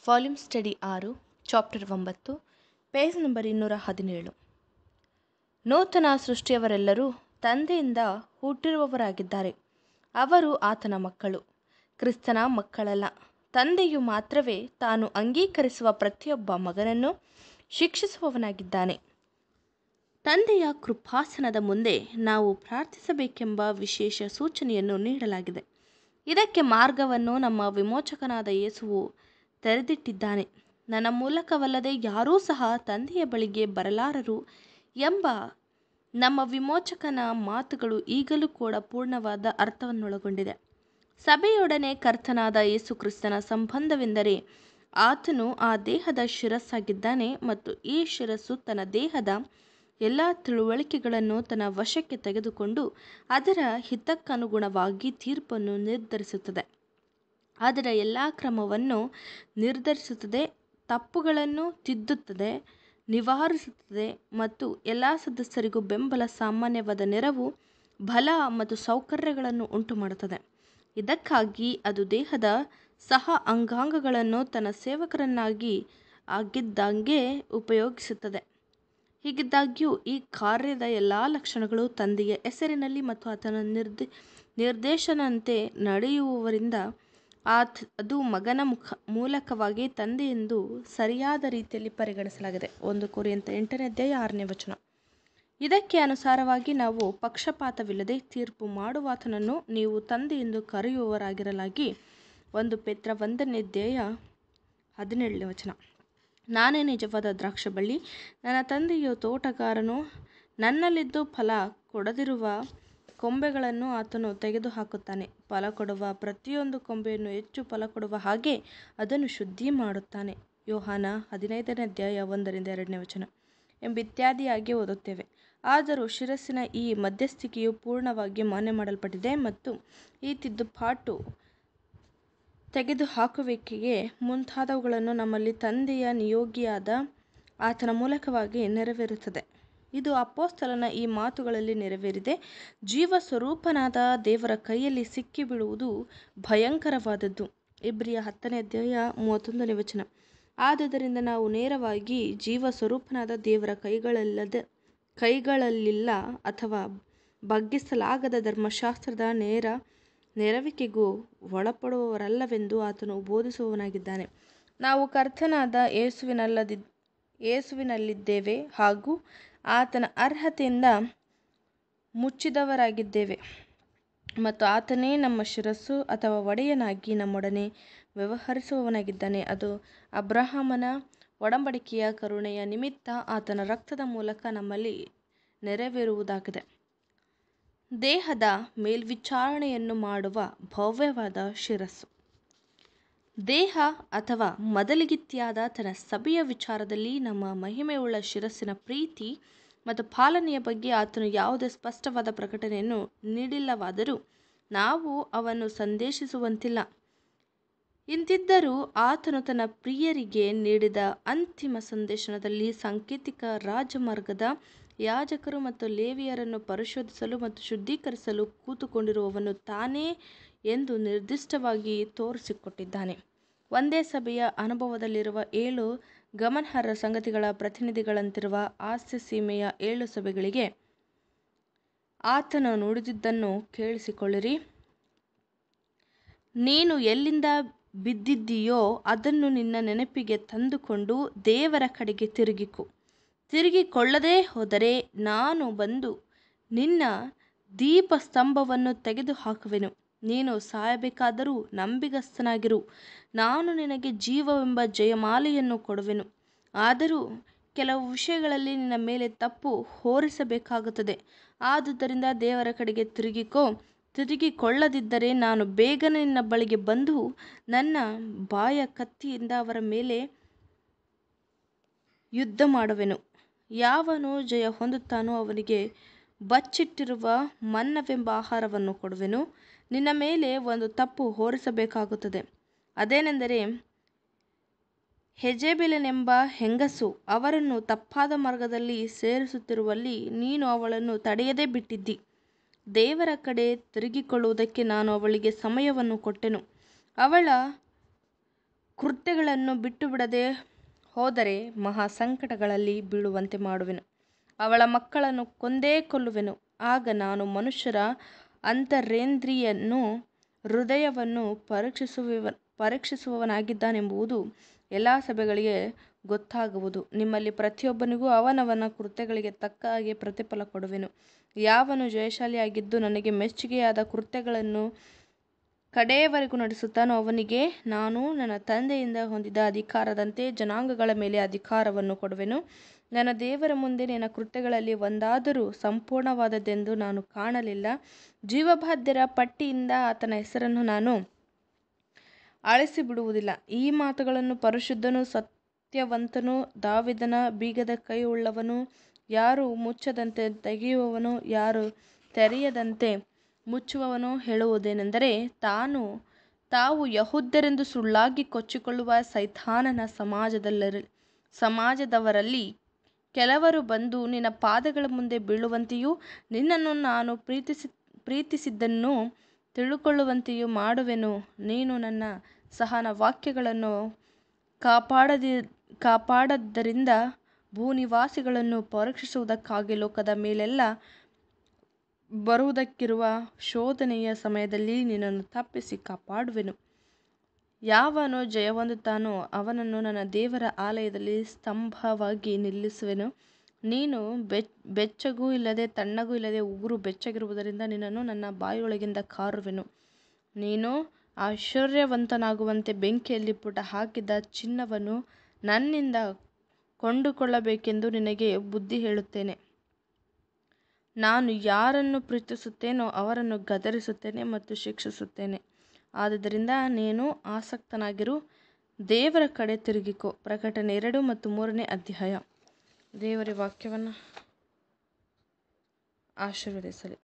volume study ಆರು chapter ಒಂಬತ್ತು page number ಇನ್ನೂರ ಹದಿನೇಳು ನೂತನ ಸೃಷ್ಟಿಯವರೆಲ್ಲರೂ ತಂದೆಯಿಂದ ಹುಟ್ಟಿರುವವರಾಗಿದ್ದಾರೆ ಅವರು ಆತನ ಮಕ್ಕಳು ಕ್ರಿಸ್ತನ ಮಕ್ಕಳಲ್ಲ ತಂದೆಯು ಮಾತ್ರವೇ ತಾನು ಅಂಗೀಕರಿಸುವ ಪ್ರತಿಯೊಬ್ಬ ಮಗನನ್ನು ಶಿಕ್ಷಿಸುವವನಾಗಿದ್ದಾನೆ ತಂದೆಯ ಕೃಪಾಸನದ ಮುಂದೆ ನಾವು ಪ್ರಾರ್ಥಿಸಬೇಕೆಂಬ ವಿಶೇಷ ಸೂಚನೆಯನ್ನು ನೀಡಲಾಗಿದೆ ಇದಕ್ಕೆ ಮಾರ್ಗವನ್ನು ನಮ್ಮ ವಿಮೋಚಕನಾದ ಯೇಸುವು ತೆರೆದಿಟ್ಟಿದ್ದಾನೆ ನನ್ನ ಮೂಲಕವಲ್ಲದೆ ಯಾರೂ ಸಹ ತಂದೆಯ ಬಳಿಗೆ ಬರಲಾರರು ಎಂಬ ನಮ್ಮ ವಿಮೋಚಕನ ಮಾತುಗಳು ಈಗಲೂ ಕೂಡ ಪೂರ್ಣವಾದ ಅರ್ಥವನ್ನೊಳಗೊಂಡಿದೆ ಸಭೆಯೊಡನೆ ಕರ್ತನಾದ ಯೇಸು ಕ್ರಿಸ್ತನ ಸಂಬಂಧವೆಂದರೆ ಆತನು ಆ ದೇಹದ ಶಿರಸ್ಸಾಗಿದ್ದಾನೆ ಮತ್ತು ಈ ಶಿರಸ್ಸು ತನ್ನ ದೇಹದ ಎಲ್ಲ ತಿಳುವಳಿಕೆಗಳನ್ನು ತನ್ನ ವಶಕ್ಕೆ ತೆಗೆದುಕೊಂಡು ಅದರ ಹಿತಕ್ಕನುಗುಣವಾಗಿ ತೀರ್ಪನ್ನು ನಿರ್ಧರಿಸುತ್ತದೆ ಅದರ ಎಲ್ಲ ಕ್ರಮವನ್ನು ನಿರ್ಧರಿಸುತ್ತದೆ ತಪ್ಪುಗಳನ್ನು ತಿದ್ದುತ್ತದೆ ನಿವಾರಿಸುತ್ತದೆ ಮತ್ತು ಎಲ್ಲ ಸದಸ್ಯರಿಗೂ ಬೆಂಬಲ ಸಾಮಾನ್ಯವಾದ ನೆರವು ಬಲ ಮತ್ತು ಸೌಕರ್ಯಗಳನ್ನು ಉಂಟುಮಾಡುತ್ತದೆ ಇದಕ್ಕಾಗಿ ಅದು ದೇಹದ ಸಹ ಅಂಗಾಂಗಗಳನ್ನು ತನ್ನ ಸೇವಕರನ್ನಾಗಿ ಆಗಿದ್ದಂಗೆ ಉಪಯೋಗಿಸುತ್ತದೆ ಹೀಗಿದ್ದಾಗ್ಯೂ ಈ ಕಾರ್ಯದ ಎಲ್ಲ ಲಕ್ಷಣಗಳು ತಂದೆಯ ಹೆಸರಿನಲ್ಲಿ ಮತ್ತು ಆತನ ನಿರ್ದೇ ನಿರ್ದೇಶನಂತೆ ನಡೆಯುವವರಿಂದ ಆತ್ ಅದು ಮಗನ ಮುಖ ಮೂಲಕವಾಗಿ ತಂದೆಯೆಂದು ಸರಿಯಾದ ರೀತಿಯಲ್ಲಿ ಪರಿಗಣಿಸಲಾಗಿದೆ ಒಂದು ಕುರಿಯಂತ ಎಂಟನೇ ಅಧ್ಯಾಯ ಆರನೇ ವಚನ ಇದಕ್ಕೆ ಅನುಸಾರವಾಗಿ ನಾವು ಪಕ್ಷಪಾತವಿಲ್ಲದೆ ತೀರ್ಪು ಮಾಡುವಾತನನ್ನು ನೀವು ತಂದೆಯೆಂದು ಕರೆಯುವವರಾಗಿರಲಾಗಿ ಒಂದು ಪೆತ್ರ ಒಂದನೇ ಅಧ್ಯಾಯ ಹದಿನೇಳನೇ ವಚನ ನಾನೇ ನಿಜವಾದ ದ್ರಾಕ್ಷ ಬಳ್ಳಿ ನನ್ನ ತಂದೆಯು ತೋಟಗಾರನು ನನ್ನಲ್ಲಿದ್ದು ಫಲ ಕೊಡದಿರುವ ಕೊಂಬೆಗಳನ್ನು ಆತನು ತೆಗೆದುಹಾಕುತ್ತಾನೆ ಫಲ ಕೊಡುವ ಪ್ರತಿಯೊಂದು ಕೊಂಬೆಯನ್ನು ಹೆಚ್ಚು ಫಲ ಕೊಡುವ ಹಾಗೆ ಅದನ್ನು ಶುದ್ಧಿ ಮಾಡುತ್ತಾನೆ ಯೋಹಾನ ಹದಿನೈದನೇ ಅಧ್ಯಾಯ ಒಂದರಿಂದ ಎರಡನೇ ವಚನ ಎಂಬಿತ್ಯಾದಿಯಾಗಿ ಓದುತ್ತೇವೆ ಆದರೂ ಶಿರಸ್ಸಿನ ಈ ಮಧ್ಯಸ್ಥಿಕೆಯು ಪೂರ್ಣವಾಗಿ ಮಾನ್ಯ ಮಾಡಲ್ಪಟ್ಟಿದೆ ಮತ್ತು ಈ ತಿದ್ದುಪಾಟು ತೆಗೆದುಹಾಕುವಿಕೆಗೆ ಮುಂತಾದವುಗಳನ್ನು ನಮ್ಮಲ್ಲಿ ತಂದೆಯ ನಿಯೋಗಿಯಾದ ಆತನ ಮೂಲಕವಾಗಿ ನೆರವೇರುತ್ತದೆ ಇದು ಅಪ್ಪೋಸ್ತಲನ ಈ ಮಾತುಗಳಲ್ಲಿ ನೆರವೇರಿದೆ ಜೀವ ಸ್ವರೂಪನಾದ ದೇವರ ಕೈಯಲ್ಲಿ ಸಿಕ್ಕಿಬೀಳುವುದು ಭಯಂಕರವಾದದ್ದು ಇಬ್ರಿಯ ಹತ್ತನೇ ಅಧ್ಯಾಯ ಮೂವತ್ತೊಂದನೇ ವಚನ ಆದುದರಿಂದ ನಾವು ನೇರವಾಗಿ ಜೀವ ಸ್ವರೂಪನಾದ ದೇವರ ಕೈಗಳಲ್ಲದ ಕೈಗಳಲ್ಲಿಲ್ಲ ಅಥವಾ ಬಗ್ಗಿಸಲಾಗದ ಧರ್ಮಶಾಸ್ತ್ರದ ನೇರ ನೆರವಿಕೆಗೂ ಒಳಪಡುವವರಲ್ಲವೆಂದು ಆತನು ಬೋಧಿಸುವವನಾಗಿದ್ದಾನೆ ನಾವು ಕರ್ತನಾದ ಯೇಸುವಿನಲ್ಲದಿ ಯೇಸುವಿನಲ್ಲಿದ್ದೇವೆ ಹಾಗೂ ಆತನ ಅರ್ಹತೆಯಿಂದ ಮುಚ್ಚಿದವರಾಗಿದ್ದೇವೆ ಮತ್ತು ಆತನೇ ನಮ್ಮ ಶಿರಸ್ಸು ಅಥವಾ ಒಡೆಯನಾಗಿ ನಮ್ಮೊಡನೆ ವ್ಯವಹರಿಸುವವನಾಗಿದ್ದಾನೆ ಅದು ಅಬ್ರಹಾಮನ ಒಡಂಬಡಿಕೆಯ ಕರುಣೆಯ ನಿಮಿತ್ತ ಆತನ ರಕ್ತದ ಮೂಲಕ ನಮ್ಮಲ್ಲಿ ನೆರವೇರುವುದಾಗಿದೆ ದೇಹದ ಮೇಲ್ವಿಚಾರಣೆಯನ್ನು ಮಾಡುವ ಭವ್ಯವಾದ ಶಿರಸ್ಸು ದೇಹ ಅಥವಾ ಮೊದಲಿಗಿತ್ತಿಯಾದ ತನ್ನ ಸಭೆಯ ವಿಚಾರದಲ್ಲಿ ನಮ್ಮ ಮಹಿಮೆಯುಳ್ಳ ಶಿರಸ್ಸಿನ ಪ್ರೀತಿ ಮತ್ತು ಪಾಲನೆಯ ಬಗ್ಗೆ ಆತನು ಯಾವುದೇ ಸ್ಪಷ್ಟವಾದ ಪ್ರಕಟಣೆಯನ್ನು ನೀಡಿಲ್ಲವಾದರೂ ನಾವು ಅವನ್ನು ಸಂದೇಶಿಸುವಂತಿಲ್ಲ ಇಂತಿದ್ದರೂ ಆತನು ತನ್ನ ಪ್ರಿಯರಿಗೆ ನೀಡಿದ ಅಂತಿಮ ಸಂದೇಶನದಲ್ಲಿ ಸಾಂಕೇತಿಕ ರಾಜಮಾರ್ಗದ ಯಾಜಕರು ಮತ್ತು ಲೇವಿಯರನ್ನು ಪರಿಶೋಧಿಸಲು ಮತ್ತು ಶುದ್ಧೀಕರಿಸಲು ಕೂತುಕೊಂಡಿರುವವನು ತಾನೇ ಎಂದು ನಿರ್ದಿಷ್ಟವಾಗಿ ತೋರಿಸಿಕೊಟ್ಟಿದ್ದಾನೆ ಒಂದೇ ಸಭೆಯ ಅನುಭವದಲ್ಲಿರುವ ಏಳು ಗಮನಾರ್ಹ ಸಂಗತಿಗಳ ಪ್ರತಿನಿಧಿಗಳಂತಿರುವ ಆಸ್ಯ ಸೀಮೆಯ ಏಳು ಸಭೆಗಳಿಗೆ ಆತನು ನುಡಿದಿದ್ದನ್ನು ಕೇಳಿಸಿಕೊಳ್ಳಿರಿ ನೀನು ಎಲ್ಲಿಂದ ಬಿದ್ದಿದ್ದೀಯೋ ಅದನ್ನು ನಿನ್ನ ನೆನಪಿಗೆ ತಂದುಕೊಂಡು ದೇವರ ಕಡೆಗೆ ತಿರುಗಿಕು ತಿರುಗಿಕೊಳ್ಳದೇ ಹೋದರೆ ನಾನು ಬಂದು ನಿನ್ನ ದೀಪಸ್ತಂಭವನ್ನು ತೆಗೆದುಹಾಕುವೆನು ನೀನು ಸಾಯಬೇಕಾದರೂ ನಂಬಿಗಸ್ತನಾಗಿರು ನಾನು ನಿನಗೆ ಜೀವವೆಂಬ ಜಯಮಾಲೆಯನ್ನು ಕೊಡುವೆನು ಆದರೂ ಕೆಲವು ವಿಷಯಗಳಲ್ಲಿ ನಿನ್ನ ಮೇಲೆ ತಪ್ಪು ಹೊರಿಸಬೇಕಾಗುತ್ತದೆ ಆದುದರಿಂದ ದೇವರ ಕಡೆಗೆ ತಿರುಗಿಕೋ ತಿರುಗಿಕೊಳ್ಳದಿದ್ದರೆ ನಾನು ಬೇಗನೆ ನಿನ್ನ ಬಳಿಗೆ ಬಂದು ನನ್ನ ಬಾಯ ಕತ್ತಿಯಿಂದ ಅವರ ಮೇಲೆ ಯುದ್ಧ ಮಾಡುವೆನು ಯಾವನು ಜಯ ಹೊಂದುತ್ತಾನೋ ಅವನಿಗೆ ಬಚ್ಚಿಟ್ಟಿರುವ ಮನ್ನವೆಂಬ ಆಹಾರವನ್ನು ಕೊಡುವೆನು ನಿನ್ನ ಮೇಲೆ ಒಂದು ತಪ್ಪು ಹೊರಿಸಬೇಕಾಗುತ್ತದೆ ಅದೇನೆಂದರೆ ಹೆಜೆಬೆಲನೆಂಬ ಹೆಂಗಸು ಅವರನ್ನು ತಪ್ಪಾದ ಮಾರ್ಗದಲ್ಲಿ ಸೇರಿಸುತ್ತಿರುವಲ್ಲಿ ನೀನು ಅವಳನ್ನು ತಡೆಯದೇ ಬಿಟ್ಟಿದ್ದಿ ದೇವರ ಕಡೆ ತಿರುಗಿಕೊಳ್ಳುವುದಕ್ಕೆ ನಾನು ಅವಳಿಗೆ ಸಮಯವನ್ನು ಕೊಟ್ಟೆನು ಅವಳ ಕೃತ್ಯಗಳನ್ನು ಬಿಟ್ಟುಬಿಡದೆ ಹೋದರೆ ಮಹಾ ಸಂಕಟಗಳಲ್ಲಿ ಬೀಳುವಂತೆ ಮಾಡುವೆನು ಅವಳ ಮಕ್ಕಳನ್ನು ಕೊಂದೇ ಕೊಲ್ಲುವೆನು ಆಗ ನಾನು ಮನುಷ್ಯರ ಅಂತರೇಂದ್ರಿಯನ್ನು ಹೃದಯವನ್ನು ಪರೀಕ್ಷಿಸುವ ಪರೀಕ್ಷಿಸುವವನಾಗಿದ್ದಾನೆಂಬುದು ಎಲ್ಲ ಸಭೆಗಳಿಗೆ ಗೊತ್ತಾಗುವುದು ನಿಮ್ಮಲ್ಲಿ ಪ್ರತಿಯೊಬ್ಬನಿಗೂ ಅವನವನ ಕೃತ್ಯಗಳಿಗೆ ತಕ್ಕ ಹಾಗೆ ಪ್ರತಿಫಲ ಕೊಡುವೆನು ಯಾವನು ಜಯಶಾಲಿಯಾಗಿದ್ದು ನನಗೆ ಮೆಚ್ಚುಗೆಯಾದ ಕೃತ್ಯಗಳನ್ನು ಕಡೆಯವರೆಗೂ ನಡೆಸುತ್ತಾನೋ ಅವನಿಗೆ ನಾನು ನನ್ನ ತಂದೆಯಿಂದ ಹೊಂದಿದ ಅಧಿಕಾರದಂತೆ ಜನಾಂಗಗಳ ಮೇಲೆ ಅಧಿಕಾರವನ್ನು ಕೊಡುವೆನು ನನ್ನ ದೇವರ ಮುಂದೆ ನಿನ್ನ ಕೃತ್ಯಗಳಲ್ಲಿ ಒಂದಾದರೂ ಸಂಪೂರ್ಣವಾದದ್ದೆಂದು ನಾನು ಕಾಣಲಿಲ್ಲ ಜೀವಬಾಧ್ಯರ ಪಟ್ಟಿಯಿಂದ ಆತನ ಹೆಸರನ್ನು ನಾನು ಅಳಿಸಿಬಿಡುವುದಿಲ್ಲ ಈ ಮಾತುಗಳನ್ನು ಪರಿಶುದ್ಧನೂ ಸತ್ಯವಂತನೂ ದಾವೀದನ ಬೀಗದ ಕೈ ಉಳ್ಳವನು ಯಾರು ಮುಚ್ಚದಂತೆ ತೆಗೆಯುವವನು ಯಾರು ತೆರೆಯದಂತೆ ಮುಚ್ಚುವವನು ಹೇಳುವುದೇನೆಂದರೆ ತಾನು ತಾವು ಯಹೂದ್ಯರೆಂದು ಸುಳ್ಳಾಗಿ ಕೊಚ್ಚಿಕೊಳ್ಳುವ ಸೈತಾನನ ಸಮಾಜದಲ್ಲರಿ ಸಮಾಜದವರಲ್ಲಿ ಕೆಲವರು ಬಂದು ನಿನ್ನ ಪಾದಗಳ ಮುಂದೆ ಬೀಳುವಂತೆಯೂ ನಿನ್ನನ್ನು ನಾನು ಪ್ರೀತಿಸಿ ಪ್ರೀತಿಸಿದ್ದನ್ನು ತಿಳುಕೊಳ್ಳುವಂತೆಯೂ ಮಾಡುವೆನು ನೀನು ನನ್ನ ಸಹನ ವಾಕ್ಯಗಳನ್ನು ಕಾಪಾಡದಿ ಕಾಪಾಡದ್ದರಿಂದ ಭೂನಿವಾಸಿಗಳನ್ನು ಪರೀಕ್ಷಿಸುವುದಕ್ಕಾಗಿ ಲೋಕದ ಮೇಲೆಲ್ಲ ಬರುವುದಕ್ಕಿರುವ ಶೋಧನೆಯ ಸಮಯದಲ್ಲಿ ನಿನ್ನನ್ನು ತಪ್ಪಿಸಿ ಕಾಪಾಡುವೆನು ಯಾವನು ಜಯವೊಂದುತ್ತಾನೋ ಅವನನ್ನು ನನ್ನ ದೇವರ ಆಲಯದಲ್ಲಿ ಸ್ತಂಭವಾಗಿ ನಿಲ್ಲಿಸುವೆನು ನೀನು ಬೆಚ್ ಬೆಚ್ಚಗೂ ಇಲ್ಲದೆ ತಣ್ಣಗೂ ಇಲ್ಲದೆ ಉಗುರು ಬೆಚ್ಚಗಿರುವುದರಿಂದ ನಿನ್ನನ್ನು ನನ್ನ ಬಾಯೊಳಗಿಂದ ಕಾರುವೆನು ನೀನು ಐಶ್ವರ್ಯವಂತನಾಗುವಂತೆ ಬೆಂಕಿಯಲ್ಲಿ ಪುಟ ಹಾಕಿದ ಚಿನ್ನವನ್ನು ನನ್ನಿಂದ ಕೊಂಡುಕೊಳ್ಳಬೇಕೆಂದು ನಿನಗೆ ಬುದ್ಧಿ ಹೇಳುತ್ತೇನೆ ನಾನು ಯಾರನ್ನು ಪ್ರೀತಿಸುತ್ತೇನೋ ಅವರನ್ನು ಗದರಿಸುತ್ತೇನೆ ಮತ್ತು ಶಿಕ್ಷಿಸುತ್ತೇನೆ ಆದುದರಿಂದ ನೀನು ಆಸಕ್ತನಾಗಿರು ದೇವರ ಕಡೆ ತಿರುಗಿಕೋ ಪ್ರಕಟಣೆ ಎರಡು ಮತ್ತು ಮೂರನೇ ಅಧ್ಯಾಯ ದೇವರ ವಾಕ್ಯವನ್ನು ಆಶೀರ್ವದಿಸಲಿ